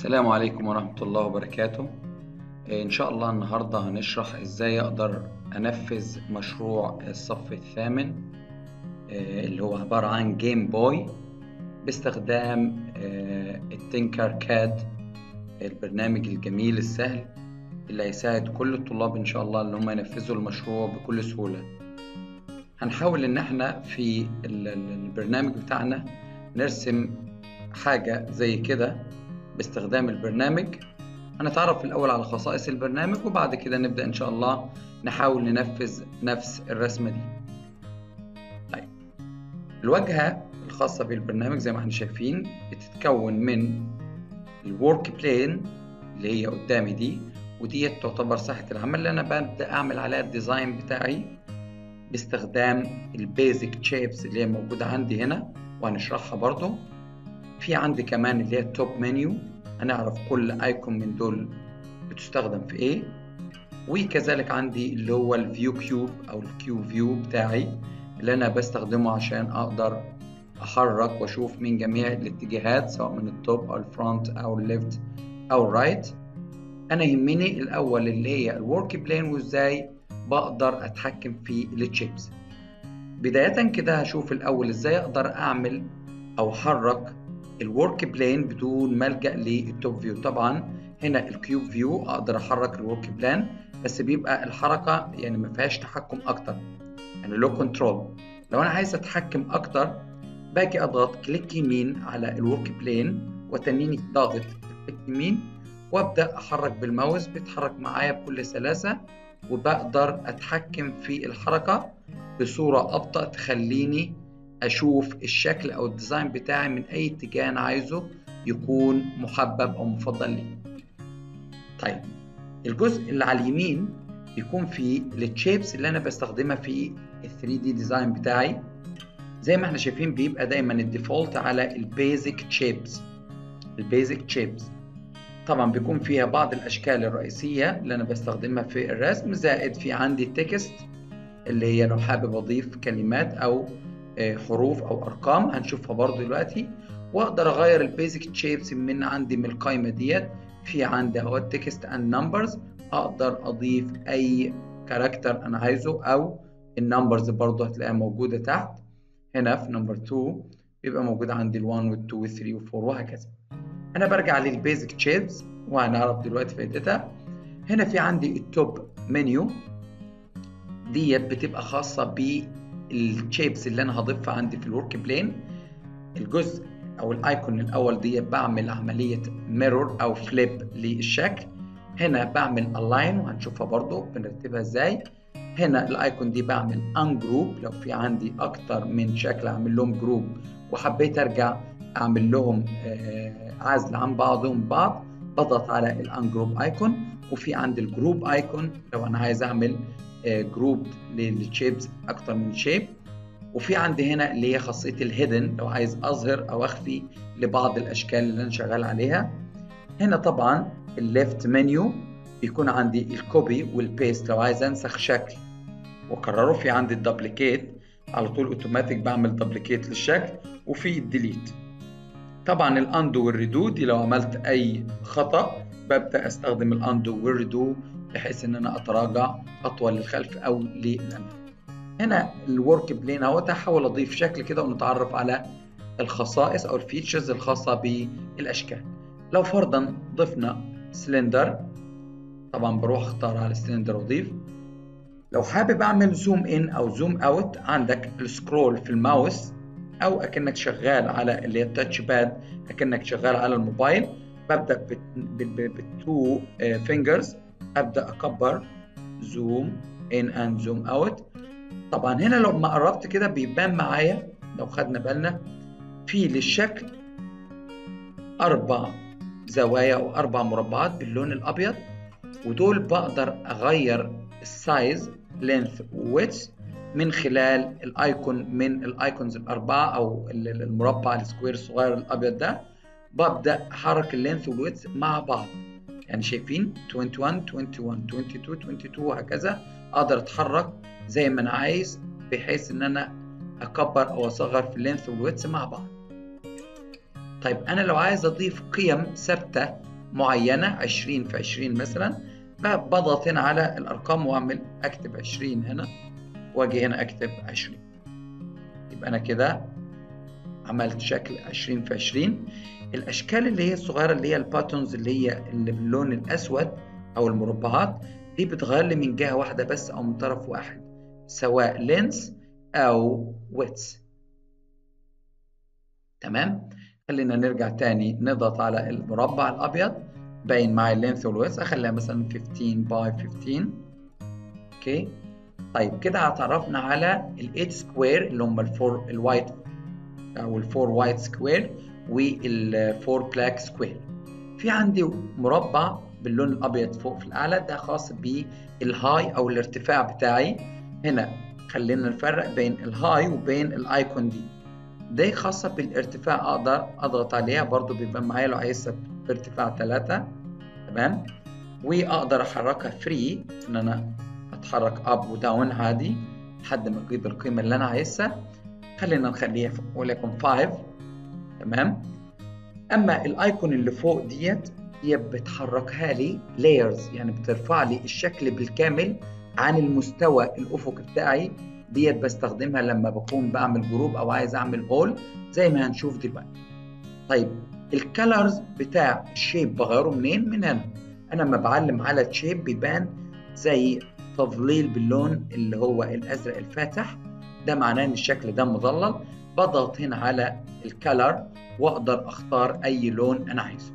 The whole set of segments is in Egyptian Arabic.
السلام عليكم ورحمة الله وبركاته آه، إن شاء الله النهاردة هنشرح إزاي أقدر أنفذ مشروع الصف الثامن آه، اللي هو عبارة عن جيم بوي باستخدام آه، التينكر كاد البرنامج الجميل السهل اللي هيساعد كل الطلاب إن شاء الله إن هم ينفذوا المشروع بكل سهولة هنحاول إن احنا في ال- ال- البرنامج بتاعنا نرسم حاجة زي كده باستخدام البرنامج هنتعرف الأول على خصائص البرنامج وبعد كده نبدأ إن شاء الله نحاول ننفذ نفس الرسمة دي طيب الواجهة الخاصة بالبرنامج زي ما احنا شايفين بتتكون من الورك بلين اللي هي قدامي دي وديت تعتبر ساحة العمل اللي أنا ببدأ أعمل عليها الديزاين بتاعي باستخدام البيزك شيبس اللي هي موجودة عندي هنا وهنشرحها برضو في عندي كمان اللي هي التوب منيو هنعرف كل ايكون من دول بتستخدم في ايه وكذلك عندي اللي هو الفيو كيوب او الكيو فيو بتاعي اللي انا بستخدمه عشان اقدر احرك واشوف من جميع الاتجاهات سواء من التوب او الفرونت او الليفت او الرايت انا يهمني الاول اللي هي الورك بلين وازاي بقدر اتحكم في التشيبس بداية كده هشوف الاول ازاي اقدر اعمل او احرك الورك بلين بدون ما الجا للتوب فيو طبعا هنا الكيوب فيو اقدر احرك الورك بلان بس بيبقى الحركه يعني ما فيهاش تحكم اكتر يعني لو كنترول لو انا عايز اتحكم اكتر باجي اضغط كليك يمين على الورك بلين وتنيني ضاغط كليك يمين وابدا احرك بالماوس بيتحرك معايا بكل سلاسه وبقدر اتحكم في الحركه بصوره ابطا تخليني اشوف الشكل او الديزاين بتاعي من اي اتجاه انا عايزه يكون محبب او مفضل لي طيب الجزء اللي على اليمين بيكون فيه التشيبس اللي انا بستخدمها في ال 3 دي ديزاين بتاعي زي ما احنا شايفين بيبقى دايما الديفولت على البيزك تشيبس البيزك تشيبس طبعا بيكون فيها بعض الاشكال الرئيسيه اللي انا بستخدمها في الرسم زائد في عندي تكست اللي هي لو حابب اضيف كلمات او حروف او ارقام هنشوفها برضو دلوقتي واقدر اغير البيزك شيبس من عندي من القائمه ديت في عندي اهو تكست اند نمبرز اقدر اضيف اي كاركتر انا عايزه او النمبرز برضو هتلاقيها موجوده تحت هنا في نمبر 2 بيبقى موجود عندي ال1 وال2 وال3 وال4 وهكذا انا برجع للبيزك شيبس وهنعرف دلوقتي فائدتها هنا في عندي التوب منيو ديت بتبقى خاصه ب الشيبس اللي انا هضيفها عندي في الورك بلين الجزء او الايكون الاول دي بعمل عمليه ميرور او فليب للشكل هنا بعمل الاين وهنشوفها برضو بنرتبها ازاي هنا الايكون دي بعمل ان جروب لو في عندي اكتر من شكل اعمل لهم جروب وحبيت ارجع اعمل لهم عزل عن بعضهم بعض بضغط على الان جروب ايكون وفي عندي الجروب ايكون لو انا عايز اعمل جروب للشيبس اكتر من شيب وفي عندي هنا اللي هي خاصيه الهيدن لو عايز اظهر او اخفي لبعض الاشكال اللي انا شغال عليها هنا طبعا الليفت منيو بيكون عندي الكوبي والبيست لو عايز انسخ شكل واكرره في عندي الدبليكيت على طول اوتوماتيك بعمل دبليكيت للشكل وفي الديليت طبعا الاندو والريدو دي لو عملت اي خطا ببدا استخدم الاندو والريدو بحيث ان انا اتراجع خطوه للخلف او للامام هنا الورك بلين اهوت هحاول اضيف شكل كده ونتعرف على الخصائص او الفيتشرز الخاصه بالاشكال لو فرضا ضفنا سلندر طبعا بروح اختار على السلندر واضيف لو حابب اعمل زوم ان او زوم اوت عندك السكرول في الماوس او اكنك شغال على اللي هي التاتش باد اكنك شغال على الموبايل ببدا بالتو فينجرز ابدا اكبر زوم ان اند زوم اوت طبعا هنا لما قربت كده بيبان معايا لو خدنا بالنا في للشكل اربع زوايا او اربع مربعات باللون الابيض ودول بقدر اغير السايز لينث وويدث من خلال الايكون من الايكونز الاربعه او المربع السكوير الصغير الابيض ده ببدا احرك اللينث والويدث مع بعض يعني شايفين 21 21 22 22 وهكذا اقدر اتحرك زي ما انا عايز بحيث ان انا اكبر او اصغر في اللينث والويدث مع بعض طيب انا لو عايز اضيف قيم ثابته معينة 20 في 20 مثلا بضغط هنا على الأرقام وأعمل أكتب 20 هنا وأجي هنا أكتب 20 يبقى أنا كده عملت شكل 20 في 20 الأشكال اللي هي الصغيرة اللي هي الباتونز اللي هي اللي باللون الأسود أو المربعات دي بتغير لي من جهة واحدة بس أو من طرف واحد سواء لينس أو ويتس تمام خلينا نرجع تاني نضغط على المربع الأبيض باين معي اللينث والويتس أخليها مثلا 15 باي 15 أوكي طيب كده اتعرفنا على ال 8 سكوير اللي هم الفور الوايت أو الفور وايت سكوير والفور بلاك سكوير في عندي مربع باللون الابيض فوق في الاعلى ده خاص بالهاي او الارتفاع بتاعي هنا خلينا نفرق بين الهاي وبين الايكون دي دي خاصة بالارتفاع اقدر اضغط عليها برضو بيبقى معايا لو عايزها بارتفاع 3 تمام واقدر احركها فري ان انا اتحرك اب وداون عادي لحد ما اجيب القيمة اللي انا عايزها خلينا نخليها وليكن 5 تمام اما الايكون اللي فوق ديت هي بتحركها لي لايرز يعني بترفع لي الشكل بالكامل عن المستوى الافقي بتاعي ديت بستخدمها لما بكون بعمل جروب او عايز اعمل هول زي ما هنشوف دلوقتي طيب الكالرز بتاع الشيب بغيره منين من هنا انا لما بعلم على الشيب بيبان زي تظليل باللون اللي هو الازرق الفاتح ده معناه ان الشكل ده مظلل بضغط هنا على الكالر واقدر اختار اي لون انا عايزه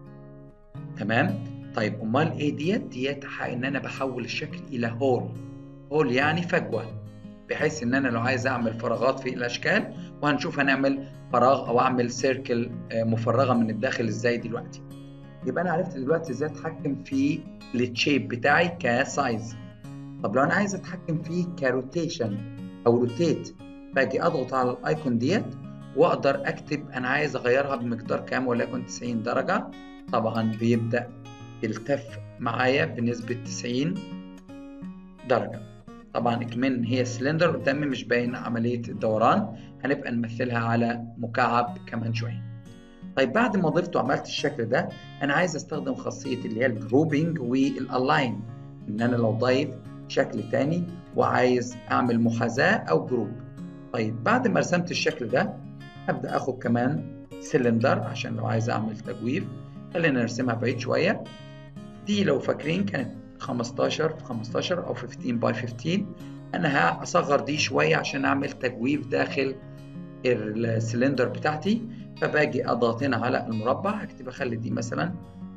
تمام طيب امال ايه ديت ديت ان انا بحول الشكل الى هول هول يعني فجوه بحيث ان انا لو عايز اعمل فراغات في الاشكال وهنشوف هنعمل فراغ او اعمل سيركل مفرغه من الداخل ازاي دلوقتي يبقى انا عرفت دلوقتي ازاي اتحكم في التشيب بتاعي كسايز طب لو انا عايز اتحكم فيه كروتيشن او روتيت باجي اضغط على الايكون ديت واقدر اكتب انا عايز اغيرها بمقدار كام وليكن 90 درجه طبعا بيبدا يلتف معايا بنسبه 90 درجه طبعا كمان هي سلندر قدامي مش باين عمليه الدوران هنبقى نمثلها على مكعب كمان شويه طيب بعد ما ضفت وعملت الشكل ده انا عايز استخدم خاصيه اللي هي الجروبينج والالاين ان انا لو ضايف شكل تاني وعايز اعمل محاذاه او جروب طيب بعد ما رسمت الشكل ده ابدا اخد كمان سلندر عشان لو عايز اعمل تجويف خلينا نرسمها بعيد شويه دي لو فاكرين كانت 15 في 15 او 15 باي 15 انا هصغر دي شويه عشان اعمل تجويف داخل السلندر بتاعتي فباجي اضغط هنا على المربع هكتب اخلي دي مثلا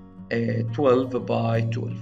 12 باي 12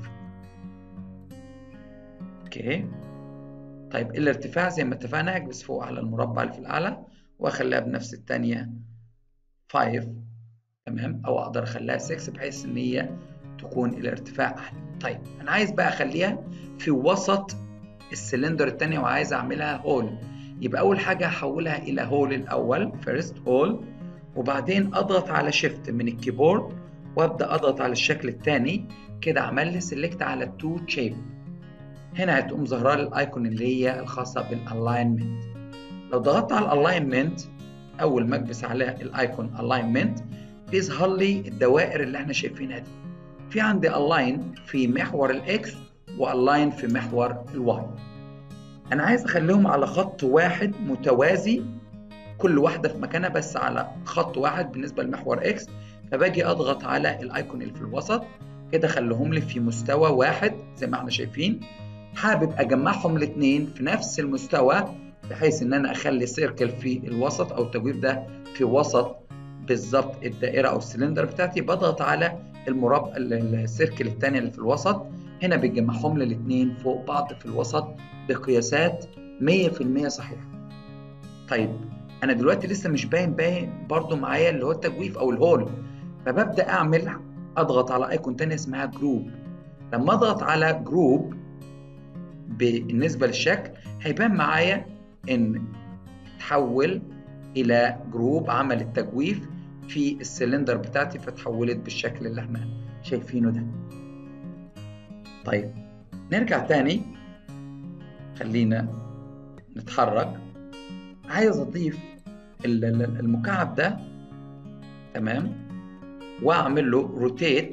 اوكي طيب الارتفاع زي ما اتفقنا اكبس فوق على المربع اللي في الاعلى واخليها بنفس الثانيه 5 تمام او اقدر اخليها 6 بحيث ان هي تكون الارتفاع اعلى طيب انا عايز بقى اخليها في وسط السلندر الثانيه وعايز اعملها هول يبقى اول حاجه هحولها الى هول الاول فيرست هول وبعدين اضغط على شيفت من الكيبورد وابدا اضغط على الشكل الثاني كده عمل لي سيلكت على التو شيب هنا هتقوم ظاهره لي الايكون اللي هي الخاصه بالالاينمنت لو ضغطت على الالاينمنت اول ما اكبس على الايكون الاينمنت بيظهر لي الدوائر اللي احنا شايفينها دي في عندي الاين في محور الاكس والاين في محور الواي انا عايز اخليهم على خط واحد متوازي كل واحده في مكانها بس على خط واحد بالنسبه لمحور اكس فباجي اضغط على الايكون اللي في الوسط كده خليهم لي في مستوى واحد زي ما احنا شايفين حابب اجمعهم الاثنين في نفس المستوى بحيث ان انا اخلي سيركل في الوسط او التجويف ده في وسط بالظبط الدائره او السلندر بتاعتي بضغط على المربع السيركل الثانيه اللي في الوسط هنا بيجمعهم لي الاثنين فوق بعض في الوسط بقياسات 100% صحيحه طيب انا دلوقتي لسه مش باين باين برضو معايا اللي هو التجويف او الهول فببدا اعمل اضغط على ايكون تانية اسمها جروب لما اضغط على جروب بالنسبه للشكل هيبان معايا ان تحول الى جروب عمل التجويف في السلندر بتاعتي فتحولت بالشكل اللي احنا شايفينه ده طيب نرجع تاني خلينا نتحرك عايز اضيف المكعب ده تمام واعمل له روتيت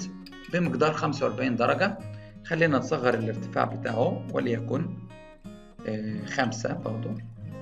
بمقدار 45 درجة خلينا نصغر الارتفاع بتاعه وليكن آه، خمسة برضو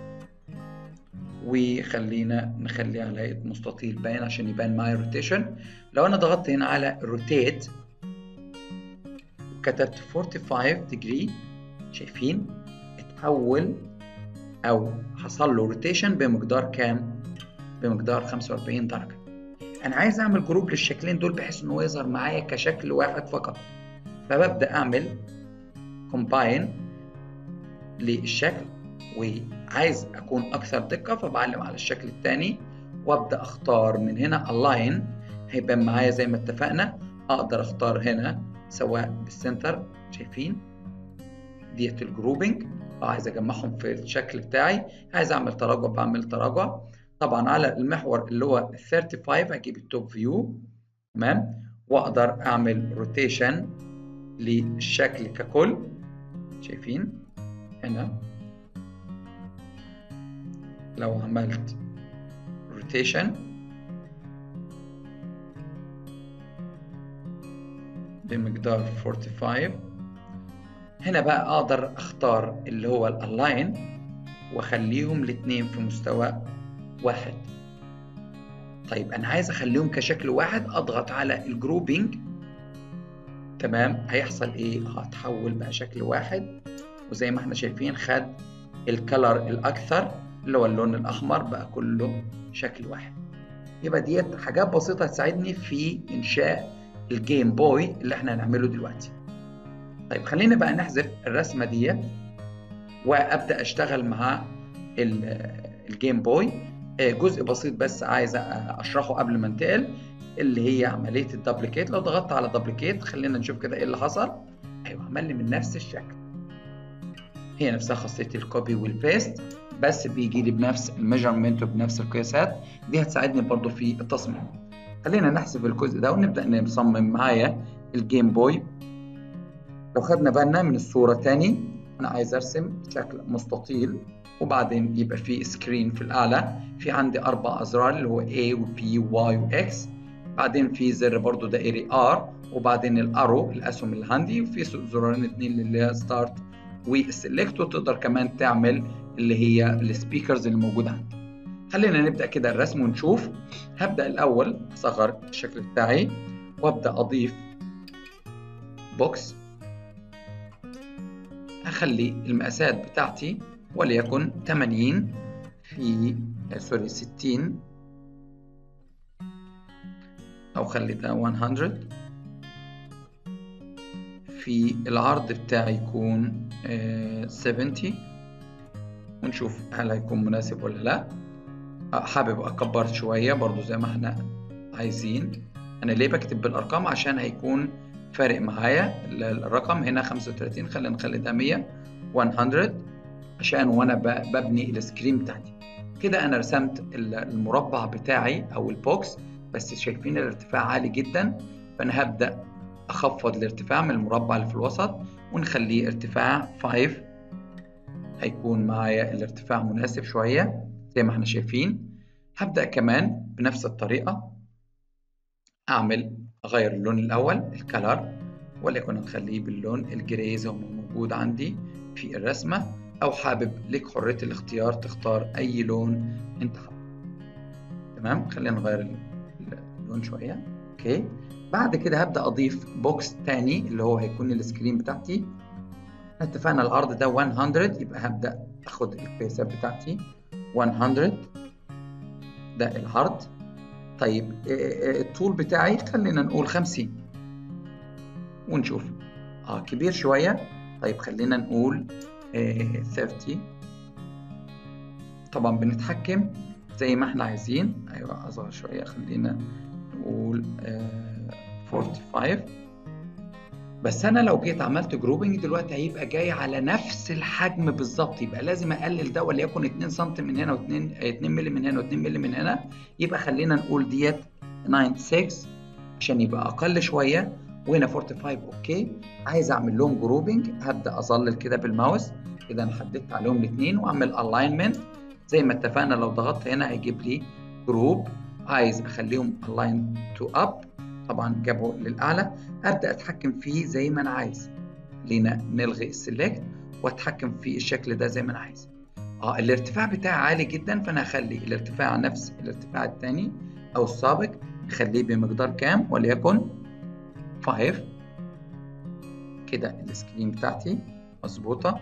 وخلينا نخليه على هيئة مستطيل باين عشان يبان معايا روتيشن لو انا ضغطت هنا على روتيت وكتبت 45 degree شايفين اتحول او حصل له روتيشن بمقدار كام بمقدار 45 درجة انا عايز اعمل جروب للشكلين دول بحيث ان هو يظهر معايا كشكل واحد فقط فببدأ اعمل كومباين للشكل وعايز اكون اكثر دقة فبعلم على الشكل الثاني وابدأ اختار من هنا align هيبان معايا زي ما اتفقنا اقدر اختار هنا سواء بالسنتر شايفين ديت الجروبنج عايز اجمعهم في الشكل بتاعي عايز اعمل تراجع بعمل تراجع طبعا على المحور اللي هو 35 اجيب التوب فيو تمام واقدر اعمل روتيشن للشكل ككل شايفين هنا لو عملت روتيشن بمقدار 45 هنا بقى اقدر اختار اللي هو الالاين واخليهم الاثنين في مستوى واحد طيب انا عايز اخليهم كشكل واحد اضغط على الجروبينج تمام هيحصل ايه هتحول بقى شكل واحد وزي ما احنا شايفين خد الكلر الاكثر اللي هو اللون الاحمر بقى كله شكل واحد يبقى ديت حاجات بسيطه تساعدني في انشاء الجيم بوي اللي احنا هنعمله دلوقتي طيب خلينا بقى نحذف الرسمه ديت وابدا اشتغل مع الجيم بوي جزء بسيط بس عايز اشرحه قبل ما انتقل اللي هي عمليه الدبليكيت لو ضغطت على دبليكيت خلينا نشوف كده ايه اللي حصل ايوه عمل لي من نفس الشكل هي نفسها خاصيه الكوبي والبيست بس بيجي لي بنفس الميجرمنت وبنفس القياسات دي هتساعدني برضو في التصميم خلينا نحسب الجزء ده ونبدا نصمم معايا الجيم بوي لو خدنا بالنا من الصوره تاني انا عايز ارسم شكل مستطيل وبعدين يبقى في سكرين في الاعلى في عندي اربع ازرار اللي هو A و B و Y و X بعدين في زر برضو دائري R وبعدين الارو الاسهم اللي عندي وفي زرارين اتنين اللي هي ستارت والسلكت وتقدر كمان تعمل اللي هي السبيكرز اللي موجوده عندي خلينا نبدا كده الرسم ونشوف هبدا الاول اصغر الشكل بتاعي وابدا اضيف بوكس اخلي المقاسات بتاعتي وليكن 80 في سوري 60 او خلي ده 100 في العرض بتاعي يكون 70 ونشوف هل هيكون مناسب ولا لا حابب اكبر شويه برضو زي ما احنا عايزين انا ليه بكتب بالارقام عشان هيكون فارق معايا الرقم هنا 35 خلينا نخلي ده 100 100 عشان وانا ببني السكرين بتاعتي كده انا رسمت المربع بتاعي او البوكس بس شايفين الارتفاع عالي جدا فانا هبدا اخفض الارتفاع من المربع اللي في الوسط ونخليه ارتفاع 5 هيكون معايا الارتفاع مناسب شويه زي ما احنا شايفين هبدا كمان بنفس الطريقه اعمل اغير اللون الاول الكلر وليكن نخليه باللون الجراي زي ما موجود عندي في الرسمه او حابب لك حريه الاختيار تختار اي لون انت حابه تمام خلينا نغير اللون شويه اوكي بعد كده هبدا اضيف بوكس تاني اللي هو هيكون السكرين بتاعتي اتفقنا العرض ده 100 يبقى هبدا اخد القياسات بتاعتي 100 ده العرض طيب الطول بتاعي خلينا نقول 50 ونشوف اه كبير شويه طيب خلينا نقول 30 طبعا بنتحكم زي ما احنا عايزين ايوه اصغر شويه خلينا نقول 45 بس انا لو جيت عملت جروبنج دلوقتي هيبقى جاي على نفس الحجم بالظبط يبقى لازم اقلل ده وليكن 2 سم من هنا و2 2 مللي من هنا و2 مللي من هنا يبقى خلينا نقول ديت 96 عشان يبقى اقل شويه وهنا 45 اوكي عايز اعمل لهم جروبنج هبدا اظلل كده بالماوس كده انا حددت عليهم الاثنين واعمل الاينمنت زي ما اتفقنا لو ضغطت هنا هيجيب لي جروب عايز اخليهم الاين تو اب طبعا جابه للاعلى ابدا اتحكم فيه زي ما انا عايز خلينا نلغي السلكت واتحكم في الشكل ده زي ما انا عايز اه الارتفاع بتاعي عالي جدا فانا هخلي الارتفاع نفس الارتفاع الثاني او السابق نخليه بمقدار كام وليكن 5 كده السكرين بتاعتي مظبوطه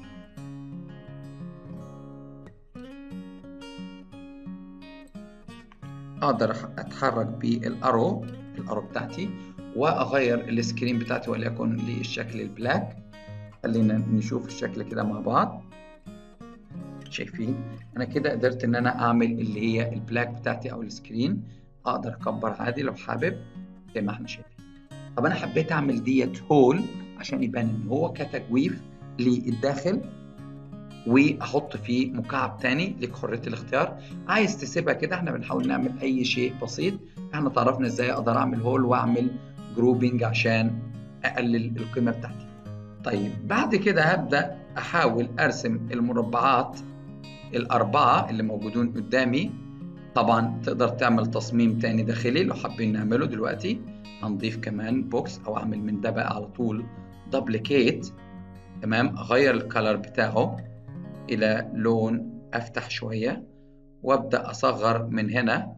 اقدر اتحرك بالارو الارو بتاعتي واغير السكرين بتاعتي وليكن للشكل البلاك خلينا نشوف الشكل كده مع بعض شايفين انا كده قدرت ان انا اعمل اللي هي البلاك بتاعتي او السكرين اقدر اكبر عادي لو حابب زي ما احنا شايفين طب انا حبيت اعمل ديت هول عشان يبان ان هو كتجويف للداخل واحط فيه مكعب تاني لك حريه الاختيار عايز تسيبها كده احنا بنحاول نعمل اي شيء بسيط احنا تعرفنا ازاي اقدر اعمل هول واعمل جروبنج عشان اقلل القيمه بتاعتي طيب بعد كده هبدا احاول ارسم المربعات الاربعه اللي موجودين قدامي طبعا تقدر تعمل تصميم تاني داخلي لو حابين نعمله دلوقتي هنضيف كمان بوكس او اعمل من ده بقى على طول دبليكيت تمام اغير الكالر بتاعه الى لون افتح شويه وابدا اصغر من هنا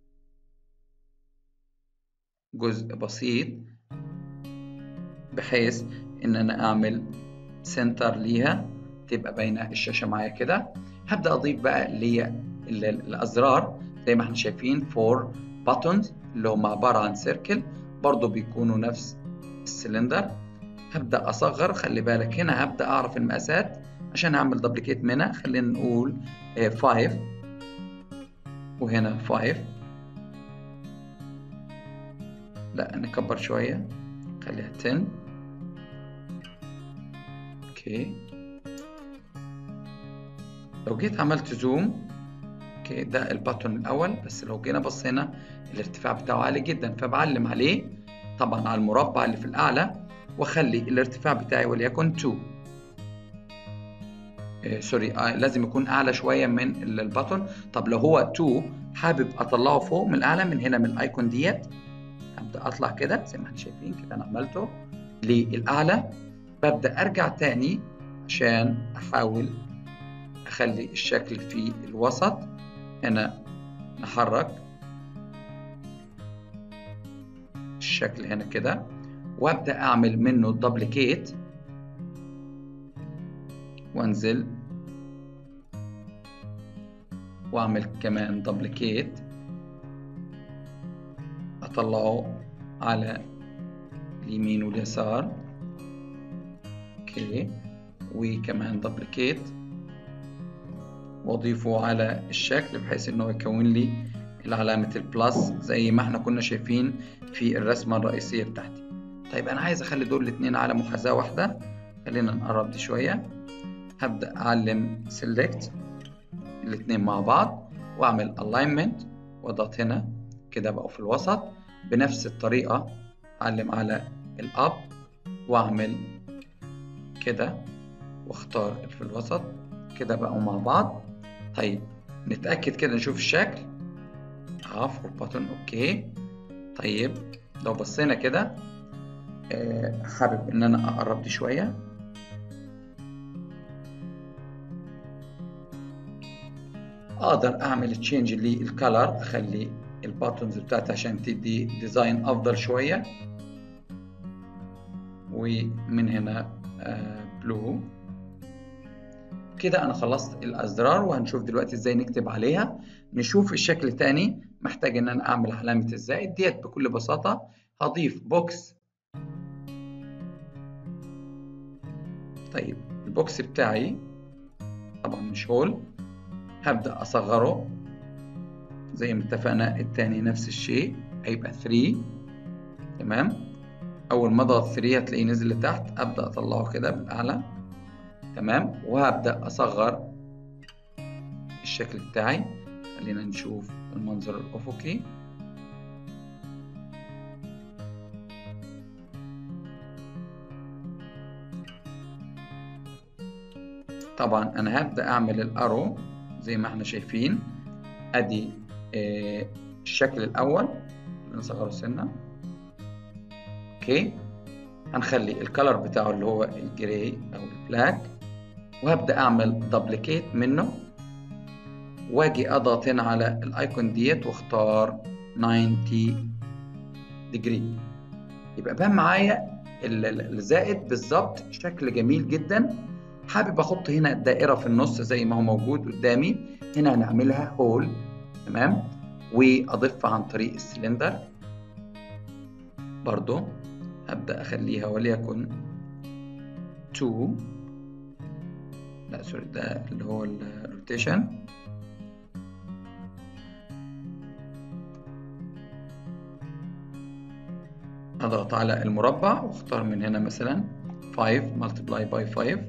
جزء بسيط بحيث ان انا اعمل سنتر ليها تبقى باينه الشاشه معايا كده هبدا اضيف بقى اللي هي الازرار زي ما احنا شايفين فور باتونز اللي هم عباره عن سيركل برضو بيكونوا نفس السلندر هبدا اصغر خلي بالك هنا هبدا اعرف المقاسات عشان اعمل دبليكيت منها خلينا نقول 5 وهنا 5 لا نكبر شويه خليها 10 اوكي لو جيت عملت زوم اوكي ده الباتون الاول بس لو جينا بصينا الارتفاع بتاعه عالي جدا فبعلم عليه طبعا على المربع اللي في الاعلى واخلي الارتفاع بتاعي وليكن 2 آه سوري آه لازم يكون اعلى شويه من الباتون طب لو هو 2 حابب اطلعه فوق من الاعلى من هنا من الايكون ديت هبدا اطلع كده زي ما احنا شايفين كده انا عملته للاعلى ببدا ارجع تاني عشان احاول اخلي الشكل في الوسط هنا نحرك الشكل هنا كده وابدا اعمل منه دبليكيت وانزل واعمل كمان دبليكيت اطلعه على اليمين واليسار اوكي وكمان دبليكيت واضيفه على الشكل بحيث انه يكون لي علامة البلس زي ما احنا كنا شايفين في الرسمة الرئيسية بتاعتي طيب انا عايز اخلي دول الاتنين على محاذاة واحدة خلينا نقرب دي شوية هبدأ اعلم select الاتنين مع بعض واعمل alignment واضغط هنا كده بقوا في الوسط بنفس الطريقة اعلم على الاب واعمل كده واختار في الوسط كده بقوا مع بعض طيب نتأكد كده نشوف الشكل اه فور باتون اوكي طيب لو بصينا كده آه حابب ان انا اقرب دي شوية اقدر اعمل تشينج للكالر اخلي الباتونز بتاعتي عشان تدي ديزاين افضل شوية ومن هنا آه بلو كده انا خلصت الازرار وهنشوف دلوقتي ازاي نكتب عليها نشوف الشكل تاني محتاج ان انا اعمل علامة الزائد ديت بكل بساطة هضيف بوكس طيب البوكس بتاعي طبعا مش هول هبدأ اصغره زي ما اتفقنا التاني نفس الشيء هيبقى 3 تمام اول ما اضغط 3 هتلاقيه نزل لتحت ابدأ اطلعه كده بالاعلى تمام وهبدأ أصغر الشكل بتاعي خلينا نشوف المنظر الأفقي طبعا أنا هبدأ أعمل الأرو زي ما احنا شايفين أدي آه الشكل الأول نصغره سنة اوكي هنخلي الكلر بتاعه اللي هو الجراي او البلاك وهبدا اعمل دبليكيت منه واجي اضغط هنا على الايكون ديت واختار 90 ديجري يبقى بان معايا الزائد بالظبط شكل جميل جدا حابب احط هنا الدائره في النص زي ما هو موجود قدامي هنا هنعملها هول تمام واضيفها عن طريق السلندر برضو هبدا اخليها وليكن 2 لا سوري ده اللي هو الروتيشن اضغط على المربع واختار من هنا مثلا 5 multiply by 5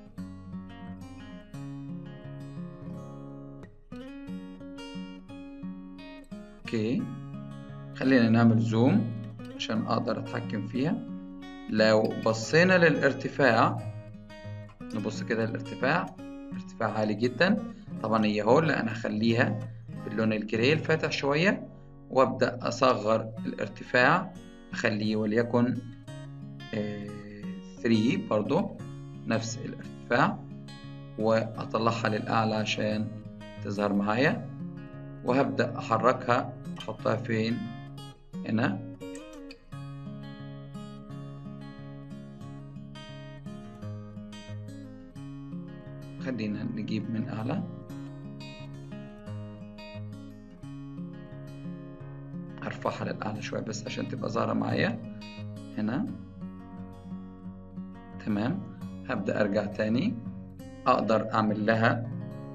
اوكي خلينا نعمل زوم عشان اقدر اتحكم فيها لو بصينا للارتفاع نبص كده للارتفاع ارتفاع عالي جدا طبعا هي هول لا انا هخليها باللون الجراي الفاتح شويه وابدا اصغر الارتفاع اخليه وليكن 3 برضو نفس الارتفاع واطلعها للاعلى عشان تظهر معايا وهبدا احركها احطها فين هنا خلينا نجيب من اعلى ارفعها للاعلى شويه بس عشان تبقى ظاهره معايا هنا تمام هبدا ارجع تاني اقدر اعمل لها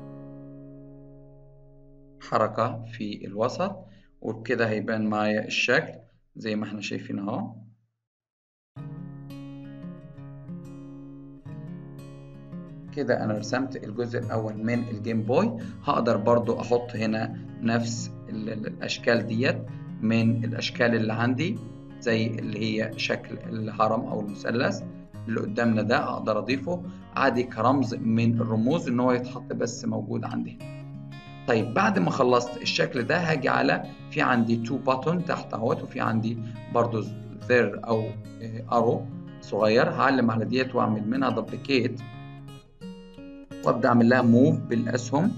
حركه في الوسط وبكده هيبان معايا الشكل زي ما احنا شايفين اهو كده انا رسمت الجزء الاول من الجيم بوي هقدر برضو احط هنا نفس الاشكال ديت من الاشكال اللي عندي زي اللي هي شكل الهرم او المثلث اللي قدامنا ده اقدر اضيفه عادي كرمز من الرموز ان هو يتحط بس موجود عندي طيب بعد ما خلصت الشكل ده هاجي على في عندي تو باتون تحت اهوت وفي عندي برضو زر او ارو صغير هعلم على ديت واعمل منها دبليكيت وابدا اعمل لها موف بالاسهم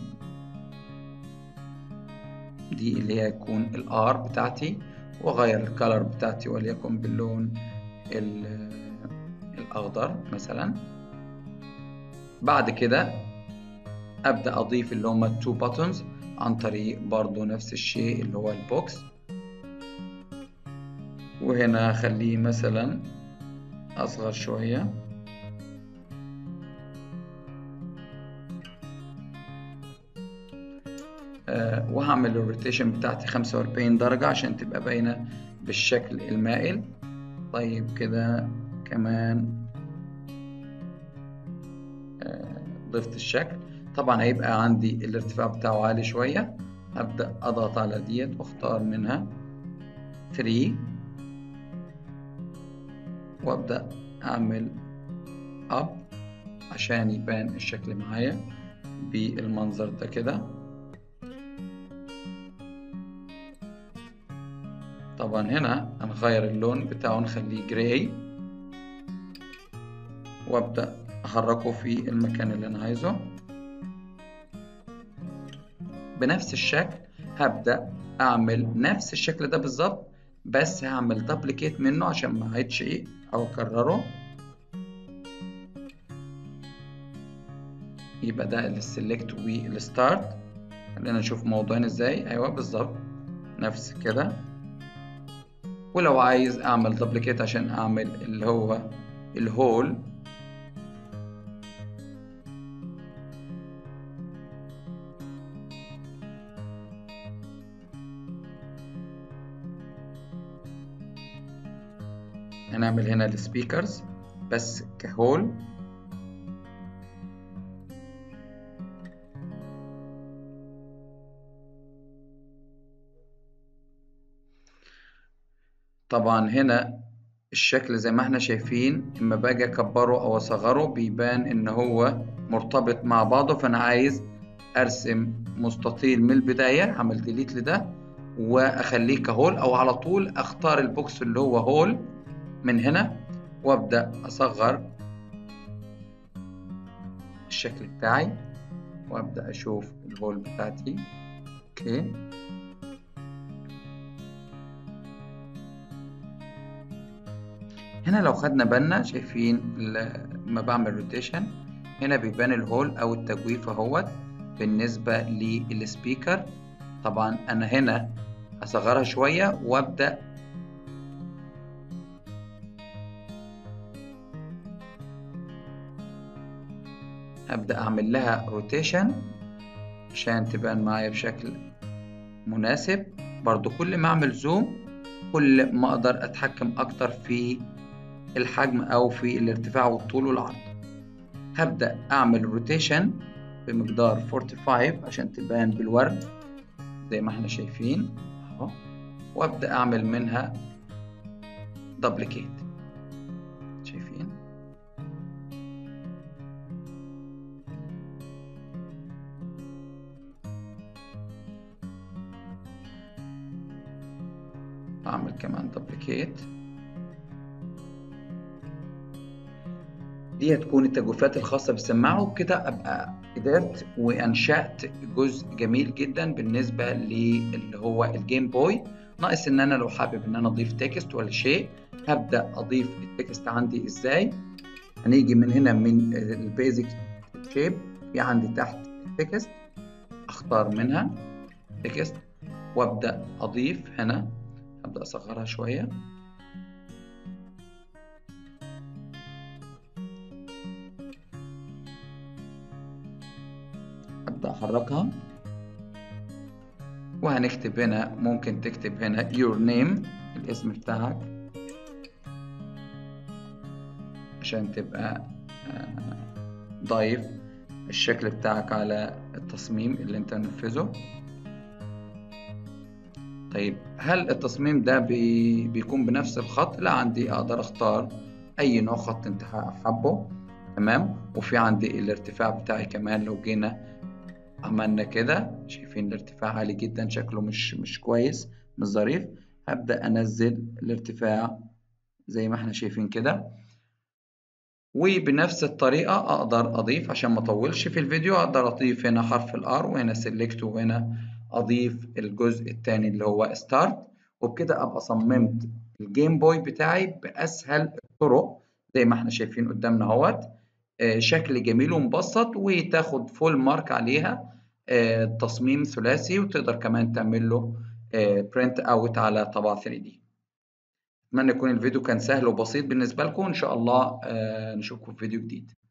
دي اللي هي يكون الار بتاعتي واغير الكالر بتاعتي وليكن باللون الاخضر مثلا بعد كده ابدا اضيف اللي هما التو باتونز عن طريق برضو نفس الشيء اللي هو البوكس وهنا اخليه مثلا اصغر شويه أه وهعمل الروتيشن بتاعتي 45 درجة عشان تبقى باينة بالشكل المائل طيب كده كمان أه ضفت الشكل طبعا هيبقى عندي الارتفاع بتاعه عالي شوية هبدأ أضغط على ديت واختار منها 3 وأبدأ أعمل أب عشان يبان الشكل معايا بالمنظر ده كده طبعا هنا هنغير اللون بتاعه نخليه جراي وابدأ احركه في المكان اللي انا عايزه بنفس الشكل هبدأ اعمل نفس الشكل ده بالظبط بس هعمل دبليكيت منه عشان ما اعيدش ايه او اكرره يبقى ده السلكت والستارت خلينا نشوف موضوعين ازاي ايوه بالظبط نفس كده ولو عايز اعمل دبليكيت عشان اعمل اللي هو الهول هنعمل هنا السبيكرز بس كهول طبعا هنا الشكل زي ما احنا شايفين اما باجي اكبره او اصغره بيبان ان هو مرتبط مع بعضه فانا عايز ارسم مستطيل من البداية هعمل ديليت لده واخليه كهول او على طول اختار البوكس اللي هو هول من هنا وابدأ اصغر الشكل بتاعي وابدأ اشوف الهول بتاعتي اوكي هنا لو خدنا بالنا شايفين لما بعمل روتيشن هنا بيبان الهول او التجويف اهوت بالنسبة للسبيكر طبعا انا هنا اصغرها شوية وابدأ ابدأ اعمل لها روتيشن عشان تبان معايا بشكل مناسب برضو كل ما اعمل زوم كل ما اقدر اتحكم اكتر في الحجم او في الارتفاع والطول والعرض هبدأ اعمل روتيشن بمقدار 45 عشان تبان بالورد زي ما احنا شايفين اهو وابدأ اعمل منها دبليكيت شايفين اعمل كمان دبليكيت دي هتكون التجويفات الخاصة بالسماعة وبكده أبقى قدرت وأنشأت جزء جميل جدا بالنسبة للي هو الجيم بوي ناقص إن أنا لو حابب إن أنا أضيف تكست ولا شيء هبدأ أضيف التكست عندي إزاي هنيجي من هنا من البيزك شيب في عندي تحت التكست أختار منها تكست وأبدأ أضيف هنا هبدأ أصغرها شوية أبدأ أحركها وهنكتب هنا ممكن تكتب هنا your name الاسم بتاعك عشان تبقى ضايف الشكل بتاعك على التصميم اللي انت منفذه طيب هل التصميم ده بي بيكون بنفس الخط؟ لا عندي أقدر أختار أي نوع خط أنت حابه تمام وفي عندي الارتفاع بتاعي كمان لو جينا عملنا كده شايفين الارتفاع عالي جدا شكله مش مش كويس مش ظريف هبدأ أنزل الارتفاع زي ما احنا شايفين كده وبنفس الطريقة أقدر أضيف عشان ما أطولش في الفيديو أقدر أضيف هنا حرف الآر وهنا سيلكت وهنا أضيف الجزء الثاني اللي هو ستارت وبكده أبقى صممت الجيم بوي بتاعي بأسهل الطرق زي ما احنا شايفين قدامنا اهوت شكل جميل ومبسط وتاخد فول مارك عليها تصميم ثلاثي وتقدر كمان تعمل له برنت اوت على طبعة 3 دي اتمنى يكون الفيديو كان سهل وبسيط بالنسبة لكم ان شاء الله نشوفكم في فيديو جديد